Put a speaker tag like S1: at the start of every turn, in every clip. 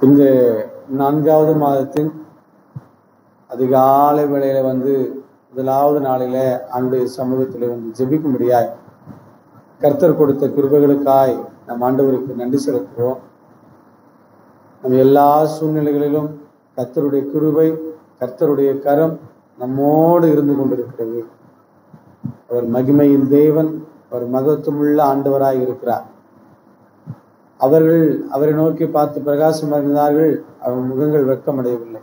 S1: இந்த நான்காவது மாதத்தின் அதிகாலை வேளையில வந்து முதலாவது நாளில ஆண்டுடைய சமூகத்தில் வந்து ஜெபிக்கும்படியாய் கர்த்தர் கொடுத்த கிருபைகளுக்காய் நம் ஆண்டவருக்கு நன்றி செலுத்துவோம் நம்ம எல்லா சூழ்நிலைகளிலும் கர்த்தருடைய கிருபை கர்த்தருடைய கரம் நம்மோடு இருந்து கொண்டிருக்கிறது அவர் மகிமையின் தேவன் அவர் மகத்துவமுள்ள ஆண்டவராய் இருக்கிறார் அவர்கள் அவரை நோக்கி பார்த்து பிரகாசம் அறிந்தார்கள் அவர் முகங்கள் வெட்கமடையவில்லை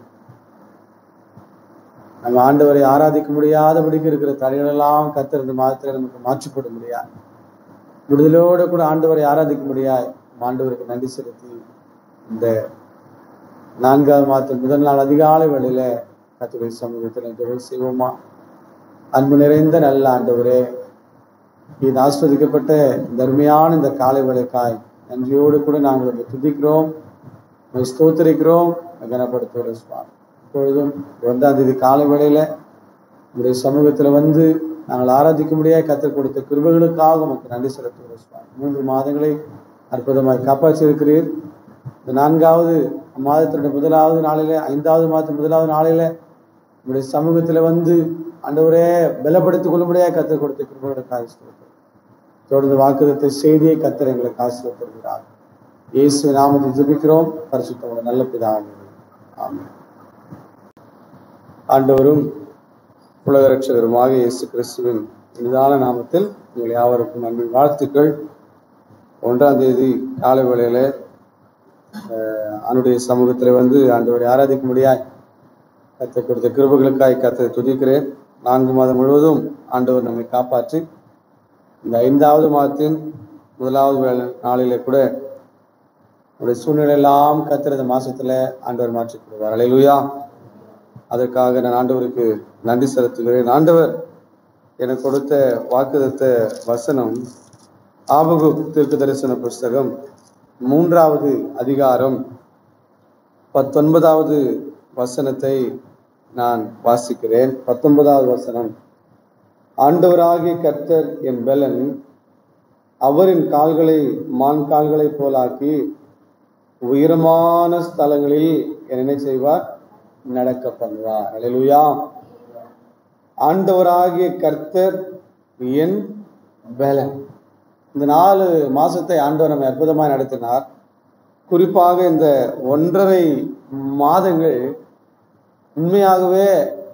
S1: நம்ம ஆண்டவரை ஆராதிக்க முடியாதபடிக்கு இருக்கிற தடைகளெல்லாம் கத்தர் இந்த மாதத்துல நமக்கு மாற்றிப்பட முடியாது விடுதலோடு கூட ஆண்டவரை ஆராதிக்க முடியாது ஆண்டவருக்கு நன்றி செலுத்தி இந்த நான்காவது மாதத்தின் முதல் நாள் அதிகாலை வேளையில கத்துரை சமூகத்தில் ஜெபம் செய்வோமா அன்பு நிறைந்த நல்ல ஆண்டவரே இது ஆஸ்வதிக்கப்பட்ட இந்த அருமையான இந்த காலை வேலைக்காய் நன்றியோடு கூட நாங்கள் உங்களை துதிக்கிறோம் உங்களை ஸ்தோத்தரிக்கிறோம் கனப்படுத்துகிறோம் சுவாமி இப்பொழுதும் ஒன்றாம் தேதி காலை வேளையில உங்களுடைய சமூகத்துல வந்து நாங்கள் ஆராதிக்க முடியாது கற்றுக் கொடுத்த கிருபைகளுக்காக உமக்கு நன்றி செலுத்துகிறோம் சுவாமி மூன்று மாதங்களை அற்புதமாய் காப்பாற்றியிருக்கிறீர் இந்த நான்காவது மாதத்தினுடைய முதலாவது நாளில ஐந்தாவது மாதத்தின் முதலாவது நாளில உங்களுடைய சமூகத்துல வந்து ஆண்டவரே பலப்படுத்திக் கொள்ளும்படியாக கற்றுக் கொடுத்த கிருபைகளுக்காக சொல்லுகிறோம் தொடர்ந்து வாக்குதத்தை செய்தியை கத்தர் எங்களுக்கு ஆசீர்வதிக்கிறார் இயேசு நாமத்தில் ஜெபிக்கிறோம் பரிசுத்தோட நல்ல பிதாவே ஆமென் ஆண்டவரும் உலக ரட்சகருமாக இயேசு கிறிஸ்துவின் இனிதான நாமத்தில் உங்கள் யாவருக்கும் அன்பின் வாழ்த்துக்கள் ஒன்றாம் தேதி காலை வேளையில அஹ், அவனுடைய சமூகத்தில் வந்து ஆண்டவரை ஆராதிக்க முடியாய் கத்தை கொடுத்த கிருபைகளுக்காய் கத்தை துதிக்கிறேன் நான்கு மாதம் முழுவதும் ஆண்டவர் நம்மை காப்பாற்றி இந்த ஐந்தாவது மாதத்தின் முதலாவது வேளை நாளிலே கூட நம்முடைய சூழ்நிலை எல்லாம் கத்துற இந்த மாசத்துல ஆண்டவர் மாற்றி கொடுவார் அலையிலுயா அதற்காக நான் ஆண்டவருக்கு நன்றி செலுத்துகிறேன் ஆண்டவர் எனக்கு கொடுத்த வாக்குதத்த வசனம் ஆபகு தீர்க்க தரிசன புஸ்தகம் மூன்றாவது அதிகாரம் பத்தொன்பதாவது வசனத்தை நான் வாசிக்கிறேன் பத்தொன்பதாவது வசனம் ஆண்டவராகிய கர்த்தர் என் பலன் அவரின் கால்களை மான் கால்களைப் போலாக்கி உயரமான ஸ்தலங்களில் என்ன செய்வார் நடக்க பண்ணுவார் அல்லேலூயா ஆண்டவராகிய கர்த்தர் என் பலன் இந்த நாலு மாசத்தை ஆண்டவர் நம்மை அற்புதமாய் நடத்தினார் குறிப்பாக இந்த ஒன்றரை மாதங்கள் உண்மையாகவே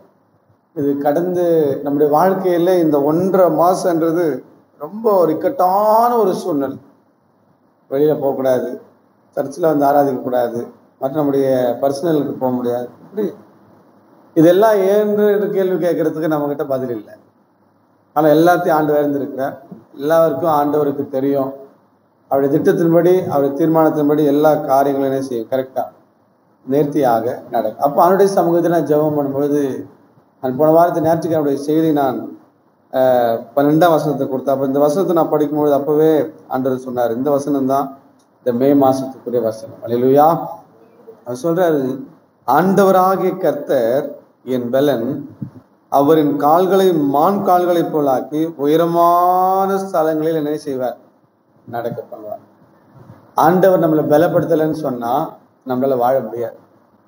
S1: இது கடந்து நம்முடைய வாழ்க்கையில இந்த ஒன்றரை மாசம்ன்றது ரொம்ப ஒரு இக்கட்டான ஒரு சூழ்நிலை வெளியில போகக்கூடாது சர்ச்சில் வந்து ஆராதிக்க கூடாது மற்ற நம்முடைய பர்சனலுக்கு போக முடியாது இப்படி இதெல்லாம் ஏன்னு கேள்வி கேட்கறதுக்கு நம்ம கிட்ட பதில் இல்லை ஆனா எல்லாத்தையும் ஆண்டு இருந்திருக்கிறார் எல்லாருக்கும் ஆண்டவருக்கு தெரியும் அவருடைய திட்டத்தின்படி அவருடைய தீர்மானத்தின்படி எல்லா காரியங்களையும் செய்யும் கரெக்டா நேர்த்தியாக நடக்கும் அப்போ அவனுடைய சமூகத்தில் நான் ஜெபம் பண்ணும்பொழுது நான் போன வாரத்து ஞாயிற்றுக்கிழமையுடைய செய்தி நான் ஆஹ், பன்னெண்டாம் வசனத்தை கொடுத்தேன் அப்போ இந்த வசனத்தை நான் படிக்கும்பொழுது அப்பவே ஆண்டவர் சொன்னார் இந்த வசனம் தான் இந்த மே மாசத்துக்குரிய வசனம் அல்லேலூயா அவர் சொல்றாரு ஆண்டவராகிய கர்த்தர் என் பலன் அவரின் கால்களை மான் கால்களைப் போலாக்கி உயரமான ஸ்தலங்களில் என்ன செய்வார் நடக்க பண்ணுவார் ஆண்டவர் நம்மளை பலப்படுத்தலைன்னு சொன்னா நம்மளால வாழ முடியாது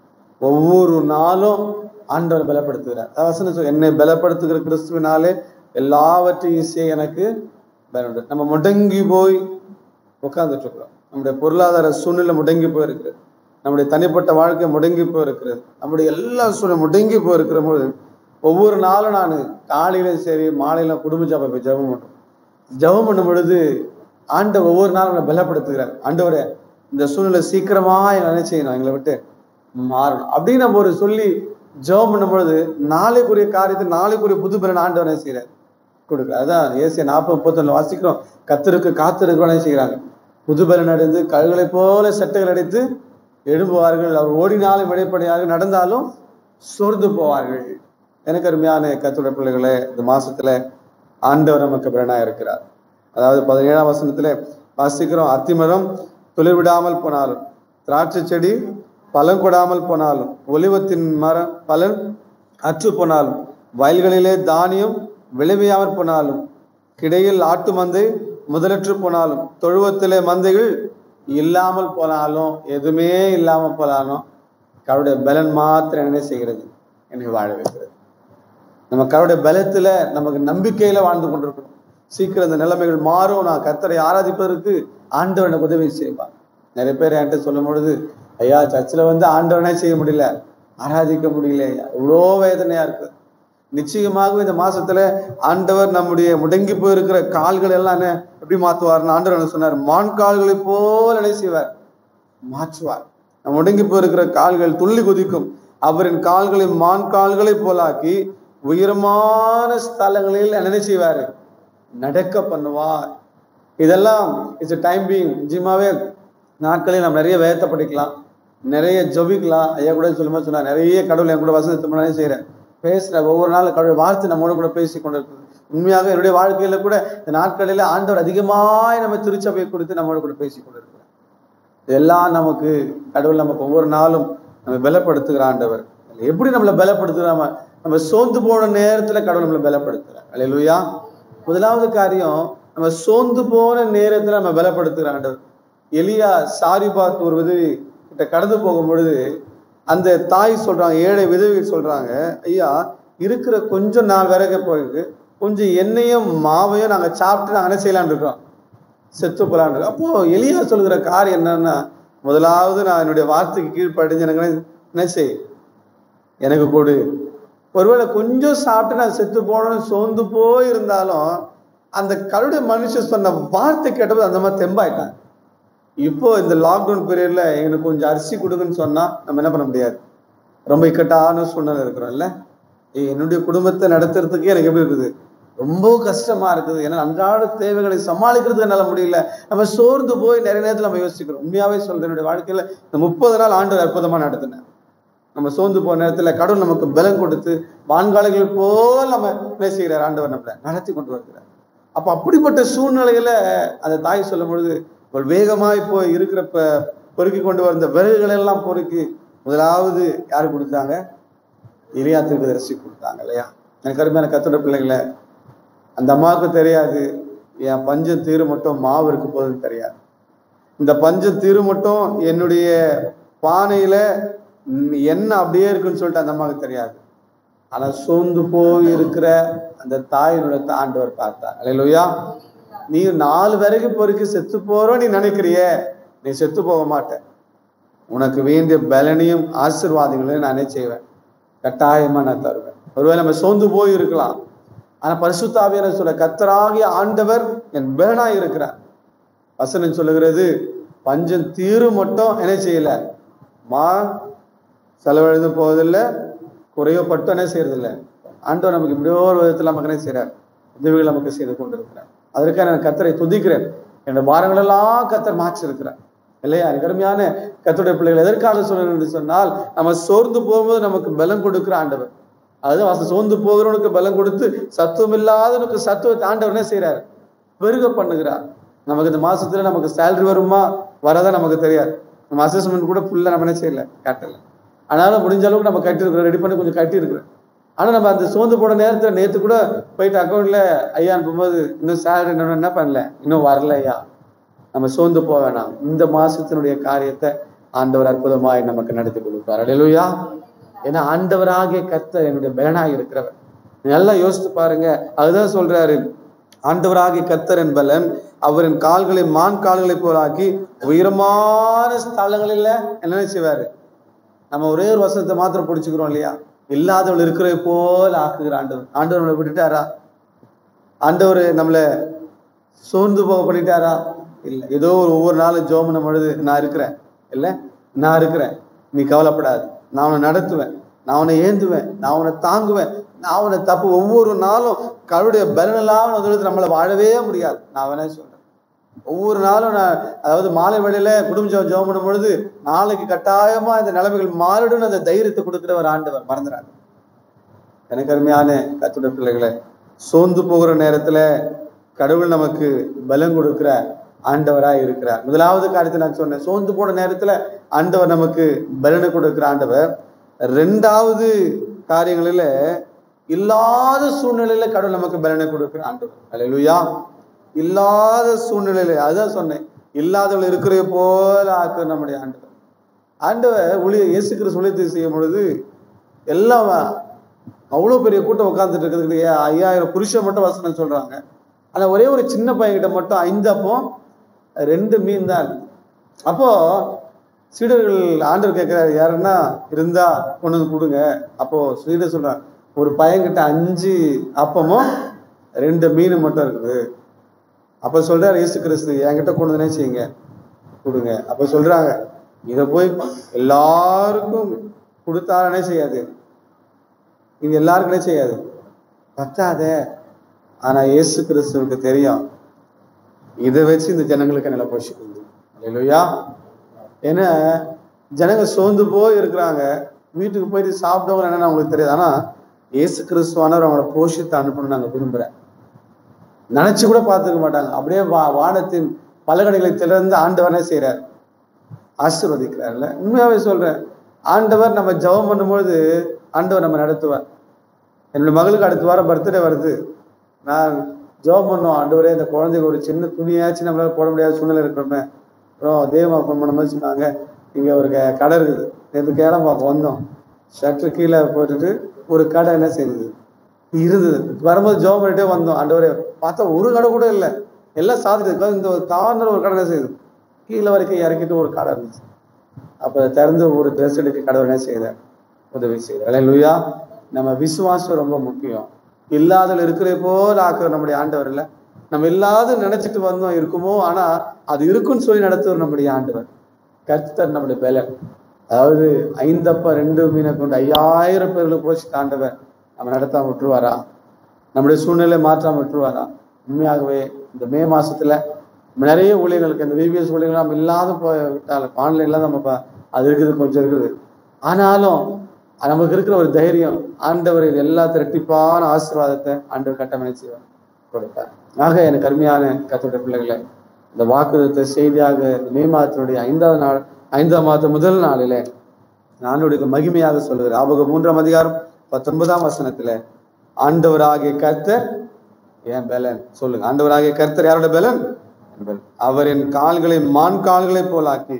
S1: ஒவ்வொரு நாளும் ஆண்டவர் பலப்படுத்துகிறார் அதான் வசனம் சொல்லு, என்னை பலப்படுத்துகிற கிறிஸ்துவினாலே எல்லாவற்றையும் செய்ய எனக்கு பலன் உண்டு." நம்ம முடங்கி போய் உட்கார்ந்துட்டு இருக்கிறோம் நம்முடைய பொருளாதார சூழ்நிலை முடங்கி போயிருக்கிறது நம்முடைய தனிப்பட்ட வாழ்க்கை முடங்கி போயிருக்கிறது நம்முடைய எல்லா சூழ்நிலை முடங்கி போயிருக்கிற போது ஒவ்வொரு நாளும் நான் காலையிலும் சரி மாலையிலும் குடும்ப ஜபம் போய் ஜெபம் பண்ணுறோம் ஜெபம் பண்ணும் பொழுது ஆண்டவர் ஒவ்வொரு நாளும் நம்மளை பலப்படுத்துகிறார் ஆண்டவரே இந்த சூழ்நிலை சீக்கிரமா எங்களை என்ன செய்யணும் எங்களை விட்டு மாறணும் அப்படின்னு நம்ம ஒரு சொல்லி ஜெபம் பண்ணும் பொழுது நாளைக்குரிய காரியத்தை நாளைக்குரிய புது பலன் ஆண்டவர் என்ன செய்யறாரு கொடுக்குறாரு அதான் ஏசிய நாற்பது முப்பத்தொன்னு வாசிக்கிறோம் கத்தருக்கு காத்திருக்கிறோம் என்ன செய்கிறாங்க புது பலன் அடைந்து கழுகளை போல சட்டைகள் அடைத்து எழும்புவார்கள் அவர் ஓடினாலும் விடைப்படியாக நடந்தாலும் சோர்ந்து போவார்கள் எனக்கு அருமையான கத்துடைய பிள்ளைகளே இந்த மாசத்துல ஆண்டவர் நமக்கு பலனா இருக்கிறார் அதாவது பதினேழாம் வசனத்துல வாசிக்கிறோம் அத்திமரம் துளிர் விடாமல் போனாலும் திராட்சை செடி பலன் கொடாமல் போனாலும் ஒலிவத்தின் மரம் பலன் அற்று போனாலும் வயல்களிலே தானியம் விளைவியாமற் போனாலும் கிடையில் ஆட்டு மந்தை முதலற்று போனாலும் தொழுவத்திலே மந்தைகள் இல்லாமல் போனாலும் எதுவுமே இல்லாமல் போனாலும் கடவுளுடைய பலன் மாத்திரம் என்ன செய்கிறது என்னை வாழ வைக்கிறது நம்ம கடவுளுடைய பலத்துல நமக்கு நம்பிக்கையில வாழ்ந்து கொண்டிருக்கணும் சீக்கிரம் இந்த நிலைமைகள் மாறும் நான் கர்த்தரை ஆராதிப்பதற்கு ஆண்டவர் எனக்கு உதவி செய்வார் நிறைய பேர் என்கிட்ட சொல்லும் பொழுது ஐயா சர்ச்சில் வந்து ஆண்டவனே செய்ய முடியல ஆராதிக்க முடியல ஐயா இவ்வளோ வேதனையா இருக்கு நிச்சயமாக இந்த மாசத்துல ஆண்டவர் நம்முடைய முடங்கி போயிருக்கிற கால்கள் எல்லாம் என்ன எப்படி மாத்துவார்னு ஆண்டவர் என்ன சொன்னார் மான் கால்களை போல என்ன செய்வார் மாற்றுவார் நம்ம முடங்கி போயிருக்கிற கால்கள் துள்ளி குதிக்கும் அவரின் கால்களை மான் கால்களை போலாக்கி உயரமான ஸ்தலங்களில் என்ன செய்வாரு நடக்க பண்ணுவார் இதெல்லாம் இட்ஸ் டைம் பீங் நிச்சயமாவே நாட்களில் நம்ம நிறைய வேதத்தை படிக்கலாம் நிறைய ஜபிக்கலாம் ஐயா கூட சொல்லுமா சொன்னா நிறைய கடவுள் என் கூட வசனத்தை முன்னாடி செய்யறேன் பேசுற ஒவ்வொரு நாள் கடவுள் வார்த்தை நம்மோட கூட பேசி கொண்டிருக்கிறது உண்மையாக என்னுடைய வாழ்க்கையில கூட இந்த நாட்களில ஆண்டவர் அதிகமாய் நம்ம திருச்சபையை குறித்து நம்மோட கூட பேசி கொண்டிருக்கிறார் இதெல்லாம் நமக்கு கடவுள் நமக்கு ஒவ்வொரு நாளும் நம்ம பலப்படுத்துகிற ஆண்டவர் எப்படி நம்மளை பலப்படுத்துகிற நம்ம நம்ம சோர்ந்து போன நேரத்துல கடவுள் நம்மளை பலப்படுத்துகிறார் அல்லையா முதலாவது காரியம் நம்ம சோர்ந்து போன நேரத்துல நம்ம பலப்படுத்துகிற ஆண்டவர் எலியா சாரி பார்த்து ஒரு விதவி கிட்ட கடந்து போகும் பொழுது அந்த தாய் சொல்றாங்க ஏழை விதவி சொல்றாங்க ஐயா இருக்கிற கொஞ்சம் நாள் விறகு போயிருக்கு கொஞ்சம் எண்ணெயும் மாவையும் நாங்க சாப்பிட்டு நாங்க என்ன செய்யலாம்னு இருக்கோம் செத்து போலான்னு இருக்கோம். அப்போ எலியா சொல்கிற காரியம் என்னன்னா முதலாவது நான் என்னுடைய வார்த்தைக்கு கீழ்ப்படிஞ்சு எனக்கு என்ன- என்ன செய் எனக்கு கொடு ஒருவேளை கொஞ்சம் சாப்பிட்டு நான் செத்து போனேன்னு சோர்ந்து போய் இருந்தாலும் அந்த கருடைய மனுஷன் சொன்ன வார்த்தை கேட்டபோது அந்த மாதிரி தெம்பாயிட்டாங்க இப்போ இந்த லாக்டவுன் பீரியட்ல எனக்கு கொஞ்சம் அரிசி கொடுங்கன்னு சொன்னா நம்ம என்ன பண்ண முடியாது ரொம்ப இக்கட்டான சூழ்நிலை இருக்கிறோம்ல ஏய், என்னுடைய குடும்பத்தை நடத்துறதுக்கே எனக்கு எப்படி இருக்குது ரொம்ப கஷ்டமா இருக்குது ஏன்னா அன்றாட தேவைகளை சமாளிக்கிறதுக்கு என்னால முடியல நம்ம சோர்ந்து போய் நிறைய நேரத்துல நம்ம யோசிக்கிறோம் உண்மையாவே சொல்றேன் என்னுடைய வாழ்க்கையில இந்த முப்பது நாள் ஆண்டு அற்புதமா நடத்தினேன் நம்ம சோர்ந்து போன நேரத்துல கடவுள் நமக்கு பலம் கொடுத்து வான்காலைகள் போல் நம்ம என்ன செய்கிறார் ஆண்டவர் நம்மளை நடத்தி கொண்டு வருகிறார் அப்ப அப்படிப்பட்ட சூழ்நிலையில அந்த தாய் சொல்லும் பொழுது ஒரு வேகமாய் போய் இருக்கிற ப- பொறுக்கி கொண்டு வந்த விறகுகளை எல்லாம் பொறுக்கி முதலாவது யாரு கொடுத்தாங்க எலியா தீர்க்கதரிசி கொடுத்தாங்க இல்லையா எனக்கு அருமையான கத்தோட பிள்ளைங்கள அந்த அம்மாவுக்கு தெரியாது என் பஞ்சம் தீரு மட்டும் மாவு இருக்க போகுதுன்னு தெரியாது இந்த பஞ்சம் தீரு மட்டும் என்னுடைய பானையில ம், எண்ணெய் அப்படியே இருக்குன்னு சொல்லிட்டு அந்த அம்மாவுக்கு தெரியாது ஆனா சோர்ந்து போய் இருக்கிற அந்த தாயினுடைய ஆண்டவர் பார்த்தார் அல்லையா நீ நாலு விறகு பொறுக்கி செத்து போறோம் நீ நினைக்கிறியே நீ செத்து போக மாட்ட உனக்கு வேண்டிய பலனையும் ஆசீர்வாதங்களையும் நானே செய்வேன் கட்டாயமா நான் தருவேன் ஒருவேளை நம்ம சோர்ந்து போய் இருக்கலாம் ஆனா பரிசுத்தாவியான சொல்ல கத்தராகிய ஆண்டவர் என் பேனாய் இருக்கிறார் வசனம் சொல்லுகிறது பஞ்சம் தீரு மட்டும் என்ன செய்யல மா செலவழிந்து போவதில்லை குறையப்பட்டு என்ன செய்யறதில்லை ஆண்டவர் நமக்கு இப்படியோ ஒரு விதத்தில் நமக்கு என்ன செய்யறார் உதவிகள் நமக்கு செய்து கொண்டிருக்கிறார் அதற்காக நான் கத்தரை துதிக்கிறேன் என்னோட பாரங்கள் எல்லாம் கத்தர் மாற்றி இருக்கிறார் இல்லையா எனக்கு அருமையான கத்தருடைய பிள்ளைகள் எதற்காக சொல்றேன் என்று சொன்னால் நம்ம சோர்ந்து போகும்போது நமக்கு பலம் கொடுக்கிற ஆண்டவர் அதுதான் வாசம் சோர்ந்து போகிறவனுக்கு பலம் கொடுத்து சத்துவம் இல்லாதவனுக்கு சத்துவத்தை ஆண்டவர் என்ன செய்யறாரு பெருக பண்ணுகிறார் நமக்கு இந்த மாசத்துல நமக்கு சேலரி வருமா வரதா நமக்கு தெரியாது நம்ம அசஸ்மெண்ட் கூட ஃபுல்லா நம்ம என்ன செய்யல கட்டல ஆனாலும் முடிஞ்ச அளவுக்கு நம்ம கட்டிருக்கிறோம் ரெடி பண்ணி கொஞ்சம் கட்டியிருக்கிறோம் ஆனா நம்ம அந்த சோர்ந்து போன நேரத்துல நேத்து கூட போயிட்டு அக்கௌண்ட்ல ஐயா அனுப்பும்போது இன்னும் சேலரி இன்னும் என்ன பண்ணல இன்னும் வரல ஐயா நம்ம சோர்ந்து போக வேணாம் இந்த மாசத்தினுடைய காரியத்தை ஆண்டவர் அற்புதமாய் நமக்கு நடத்தி கொடுப்பார் அடையலுயா ஏன்னா ஆண்டவராகிய கர்த்தர் என்னுடைய பலனாய் இருக்கிறவர் நல்லா யோசித்து பாருங்க அதுதான் சொல்றாரு ஆண்டவராகிய கர்த்தர் என்பலன் அவரின் கால்களை மான் கால்களை போலாக்கி உயரமான ஸ்தலங்களில் என்ன செய்வாரு நம்ம ஒரே ஒரு வசனத்தை மாத்திரம் பிடிச்சுக்கிறோம் இல்லையா இல்லாதவள் இருக்கிற போல ஆக்குகிற ஆண்டவர் ஆண்டவர் நம்மளை விட்டுட்டாரா ஆண்டவர் நம்மளை சோர்ந்து போக பண்ணிட்டாரா இல்ல ஏதோ ஒரு ஒவ்வொரு நாளும் ஜோம் பண்ணும் பொழுது நான் இருக்கிறேன் இல்ல நான் இருக்கிறேன் நீ கவலைப்படாது நான் அவனை நடத்துவேன் நான் அவனை ஏந்துவேன் நான் அவனை தாங்குவேன் நான் அவனை தப்பு ஒவ்வொரு நாளும் கடவுளுடைய பலன் இல்லாமல் வந்து நம்மளை வாழவே முடியாது நான் அவனே சொல்றேன் ஒவ்வொரு நாளும் நான் அதாவது மாலை வேளையில குடும்ப ஜெபம் ஜெபம் பண்ணும் பொழுது நாளைக்கு கட்டாயமா இந்த நிலைமைகள் மாறிடும் அந்த தைரியத்தை கொடுக்கிற ஒரு ஆண்டவர் மறந்துறாங்க எனக்கு அருமையான கத்துடைய பிள்ளைகளை சோர்ந்து போகிற நேரத்துல கடவுள் நமக்கு பலம் கொடுக்கிற ஆண்டவரா இருக்கிறார் முதலாவது காரியத்தை நான் சொன்னேன் சோர்ந்து போன நேரத்துல ஆண்டவர் நமக்கு பலனை கொடுக்கிற ஆண்டவர் ரெண்டாவது காரியங்களில இல்லாத சூழ்நிலையில கடவுள் நமக்கு பலனை கொடுக்கிற ஆண்டவர் அல்லேலூயா இல்லாத சூழ்நிலையில அதான் சொன்னேன் இல்லாதவள் இருக்கிற போல ஆக்கு நம்முடைய ஆண்டவர் ஆண்டவர் ஊழிய இயேசு கிறிஸ்து ஊழியத்தை செய்யும் பொழுது எல்லாம் அவ்வளவு பெரிய கூட்டம் உட்கார்ந்துட்டு இருக்கிறதுக்கு ஐயாயிரம் புருஷன் மட்டும் வசனம் சொல்றாங்க ஆனா ஒரே ஒரு சின்ன பையன்கிட்ட மட்டும் ஐந்து அப்பம் ரெண்டு மீன் தான் இருக்கு. அப்போ சீடர்கள் ஆண்டவர் கேட்கிறாரு யாருன்னா இருந்தா கொண்டு வந்து கொடுங்க அப்போ சீடர் சொல்றாங்க ஒரு பையன்கிட்ட அஞ்சு அப்பமும் ரெண்டு மீன் மட்டும் இருக்குது அப்ப சொல்றாரு இயேசு கிறிஸ்து என்கிட்ட கொண்டு வந்து என்ன செய்யுங்க கொடுங்க அப்ப சொல்றாங்க இத போய் எல்லாருக்கும் கொடுத்தாலே செய்யாது இது எல்லாருக்கும் என்ன செய்யாது பத்தாதே ஆனா இயேசு கிறிஸ்துவுக்கு தெரியும் இதை வச்சு இந்த ஜனங்களுக்கு நில போஷிக்குது இல்லையா ஏன்னா ஜனங்க சோர்ந்து போய் இருக்கிறாங்க வீட்டுக்கு போயிட்டு சாப்பிட்டவங்க என்னன்னு அவங்களுக்கு தெரியாது ஆனா இயேசு கிறிஸ்துவானவர் அவங்கள போஷித்து அனுப்பணும்னு நாங்க விரும்புறேன் நினைச்சு கூட பார்த்துக்க மாட்டாங்க அப்படியே வா வானத்தின் பலகடைகளை திறந்து ஆண்டவனே செய்யறார் ஆசீர்வதிக்கிறார்ல உண்மையாவே சொல்றேன் ஆண்டவர் நம்ம ஜெபம் பண்ணும்பொழுது ஆண்டவர் நம்ம நடத்துவார் என்னோட மகளுக்கு அடுத்த வாரம் பர்த்டே வருது நான் ஜெபம் பண்ணோம் ஆண்டவரே இந்த குழந்தைக்கு ஒரு சின்ன துணியாச்சும் நம்மளால போட முடியாத சூழ்நிலை இருக்கிறோமே அப்புறம் தேவமா ஃபோன் பண்ணும்போது சொன்னாங்க இங்க ஒரு க- கடை இருக்குது நேற்று கேடம் பார்க்க வந்தோம் ஷர்ட்டு கீழே போட்டுட்டு ஒரு கடை என்ன செய்யுது இருந்தது வரும்போது ஜெபம் பண்ணிட்டே வந்தோம் ஆண்டவரே பார்த்தா ஒரு கடை கூட இல்லை எல்லாம் சாதிட்டு இந்த ஒரு கார்னர் ஒரு கடை என்ன செய்யுது கீழே வரைக்கும் இறக்கிட்டு ஒரு கடை இருந்துச்சு அப்ப அதை திறந்து ஒரு ட்ரெஸ் எடுக்க கடவுள் என்ன செய்தார் உதவி செய்தார் லூயா நம்ம விசுவாசம் ரொம்ப முக்கியம் இல்லாதல இருக்கிற போல ஆக்குற நம்முடைய ஆண்டவர் இல்ல நம்ம இல்லாத நினைச்சிட்டு வந்தோம் இருக்குமோ ஆனா அது இருக்குன்னு சொல்லி நடத்துவர் நம்முடைய ஆண்டவர் கர்த்தர் நம்முடைய பலன் அதாவது ஐந்தப்ப ரெண்டு மீனை கொண்டு ஐயாயிரம் பேர்களை போச்சு ஆண்டவர் நம்ம நடத்தாம விட்டுருவாரா நம்முடைய சூழ்நிலை மாற்றாம விட்டுருவாரா உண்மையாகவே இந்த மே மாசத்துல நம்ம நிறைய ஊழியர்களுக்கு இந்த விபிஎஸ் ஊழியர்கள் நம்ம இல்லாத போய் விட்டாலும் ஆன்லைன்ல நம்ம ப- அது இருக்குது கொஞ்சம் இருக்குது ஆனாலும் நமக்கு இருக்கிற ஒரு தைரியம் ஆண்டவர் இது எல்லா இரட்டிப்பான ஆசீர்வாதத்தை ஆண்டவர் கட்டமனை செய்வார் கொடுப்பார் ஆக எனக்கு அருமையான கத்தோட பிள்ளைகளை இந்த வாக்குதத்தை செய்தியாக இந்த மே மாதத்தினுடைய ஐந்தாவது நாள் ஐந்தாம் மாதம் முதல் நாளிலே ஆண்டவருக்கு மகிமையாக சொல்லுகிறார் ஆபக மூன்றாம் அதிகாரம் பத்தொன்பதாம் வசனத்துல ஆண்டவராகிய கர்த்தர் என் பலன் சொல்லுங்க ஆண்டவராகிய கர்த்தர் யாரோட பலன் என் பலன். அவர் என் கால்களை மான் கால்களை போலாக்கி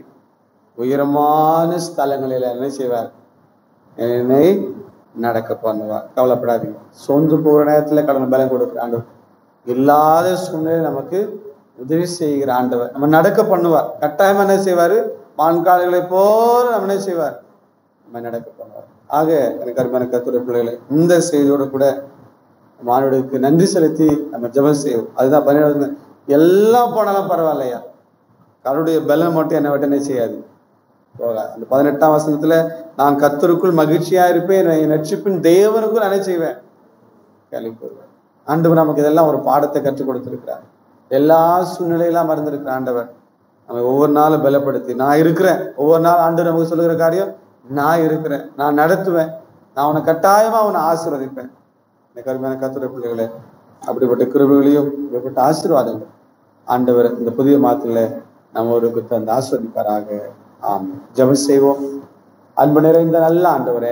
S1: உயரமான ஸ்தலங்களில் என்ன செய்வார் என்னை நடக்க பண்ணுவார் கவலைப்படாதீங்க சோர்ந்து போகிற நேரத்துல கடவுள் பலன் கொடுக்குற ஆண்டவர் இல்லாத சூழ்நிலை நமக்கு உதவி செய்கிற ஆண்டவர் நம்ம நடக்க பண்ணுவார் கட்டாயமா என்ன செய்வாரு மான்கால்களை போல நம்ம என்ன செய்வார் நம்ம நடக்க பண்ணுவார் ஆக எனக்கு அருமையான கத்துரை பிள்ளைகளை இந்த செய்தியோட கூட மாணவர்களுக்கு நன்றி செலுத்தி நம்ம ஜெபம் செய்வோம் அதுதான் பதினேழு எல்லாம் போனாலும் பரவாயில்லையா கடவுளுடைய பலம் மட்டும் என்னை விட்டு என்ன செய்யாது போகாது அந்த பதினெட்டாம் வசனத்துல நான் கத்தருக்குள் மகிழ்ச்சியா இருப்பேன் என் ரட்சிப்பின் தேவனுக்குள் நான் என்ன செய்வேன் கேள்வி கூறுவேன் ஆண்டவர் நமக்கு இதெல்லாம் ஒரு பாடத்தை கற்றுக் கொடுத்திருக்கிறார் எல்லா சூழ்நிலையெல்லாம் மறந்திருக்கிற ஆண்டவர் நம்ம ஒவ்வொரு நாளும் பலப்படுத்தி நான் இருக்கிறேன் ஒவ்வொரு நாள் ஆண்டவர் நமக்கு சொல்லுகிற காரியம் நான் இருக்கிறேன் நான் நடத்துவேன் நான் உன்னை கட்டாயமா உன்னை ஆசீர்வதிப்பேன் எனக்கு அருமையான கத்துரை பிள்ளைகளே அப்படிப்பட்ட கிருபைகளையும் அப்படிப்பட்ட ஆசீர்வாதங்கள் ஆண்டவர் இந்த புதிய மாதத்துல நம்ம ஒரு தந்து ஆஸ்வதிப்பாராக ஆம் ஜெபம் செய்வோம் அன்பு நிறைந்த நல்ல ஆண்டவரே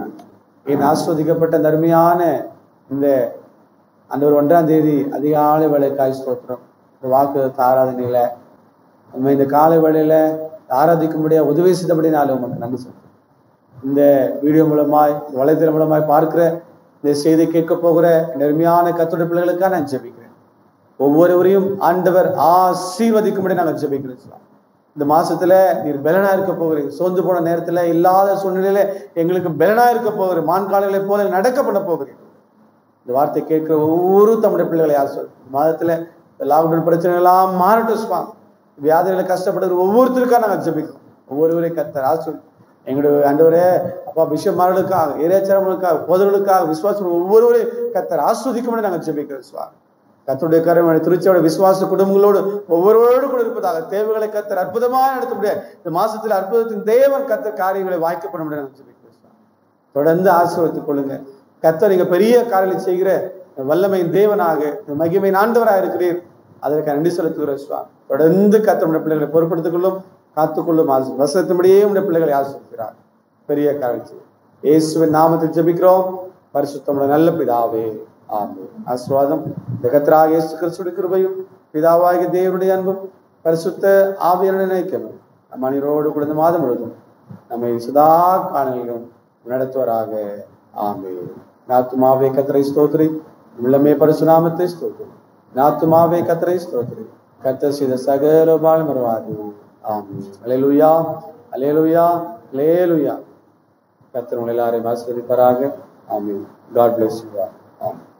S1: என் ஆஸ்வதிக்கப்பட்ட தர்மையான இந்த ஆண்டவர் ஒன்றாம் தேதி அதிகாலை வேலைக்காய் ஸ்தோத்திரம் இந்த வாக்கு ஆராதனையில நம்ம இந்த காலை வேளையில ஆராதிக்கும்படியா உதவி செய்தபடினாலும் உமக்கு நன்றி சொல்றேன் இந்த வீடியோ மூலமாய் இந்த வலைத்தளம் மூலமாய் பார்க்கிற இந்த செய்தி கேட்க போகிற நெருமையான கத்துடைய பிள்ளைகளுக்காக நான் ஜெபிக்கிறேன் ஒவ்வொருவரையும் ஆண்டவர் ஆசீர்வதிக்கும்படி நாங்கள் ஜெபிக்கிறேன் சுவாமி. இந்த மாசத்துல நீர் பலனா இருக்க போகிறீங்க சோர்ந்து போன நேரத்துல இல்லாத சூழ்நிலையில எங்களுக்கு பலனா இருக்க போகிறீங்க மான்காலங்களை போல நடக்க பண்ண போகிறீங்க இந்த வார்த்தை கேட்கிற ஒவ்வொரு தமிழ் பிள்ளைகளை யார் சொல் மாதத்துல இந்த லாக்டவுன் பிரச்சனை எல்லாம் மாறட்டும் சுவாமி வியாதிகளை கஷ்டப்படுற ஒவ்வொருத்தருக்காக நாங்கள் ஜெபிக்கிறோம் ஒவ்வொருவரையும் கத்தர் ஆசு எங்களுடைய ஆண்டவரே அப்பா விஷயமானர்களுக்காக இறைச்சரவர்களுக்காக போதர்களுக்காக விசுவாசம் ஒவ்வொருவரையும் கத்தர் ஆஸ்வதிக்கும்படி நாங்கள் ஜெபிக்கிறோம் சுவாமி கத்தருடைய கருமணி திருச்சியோட விசுவாச குடும்பங்களோடு ஒவ்வொருவரோடு கூட இருப்பதாக தேவைகளை கத்தர் அற்புதமாக நடத்த முடியாது இந்த மாசத்துல அற்புதத்தின் தேவன் கத்தர் காரியங்களை வாய்க்கப்பட முடியாது நாங்கள் ஜெபிக்கிறோம் சுவாமி. தொடர்ந்து ஆசீர்வதித்துக் கொள்ளுங்க கத்தர் நீங்க பெரிய காரியங்களை செய்கிற வல்லமையின் தேவனாக மகிமையின் ஆண்டவராக இருக்கிறீர் அதற்கு நன்றி செலுத்துகிற சுவாமி தொடர்ந்து கத்தருடைய பிள்ளைகளை பொறுப்படுத்திக் கொள்ளும் காத்துக்கொள்ளும் ஆசை வசனத்தின்படியே உடைய பிள்ளைகளை ஆசிரிக்கிறார் பெரிய காரியம் செய்யும். இயேசுவின் நாமத்தில் ஜெபிக்கிறோம் பரிசுத்தமுள்ள நல்ல பிதாவே ஆமென் ஆசீர்வாதம் இந்த கர்த்தராகிய இயேசு கிறிஸ்துவின் கிருபையும் பிதாவாகிய தேவனுடைய அன்பும் பரிசுத்த ஆவியனை நினைக்கணும் நம்ம அனைவரோடு கூட இந்த மாதம் முழுதும் நம்மை சதா காலங்களிலும் நடத்துவராக ஆமே நாத்துமாவே கத்தரை ஸ்தோத்ரி உள்ளமே பரிசுநாமத்தை ஸ்தோத்ரி நாத்துமாவே கத்தரை ஸ்தோத்ரி கத்த செய்த சகல பால் மறுவாது ஆமே அலேலுயா அலேலுயா அலேலுயா கத்தர் உங்களை எல்லாரையும் ஆசீர்வதிப்பாராக amen God bless you amen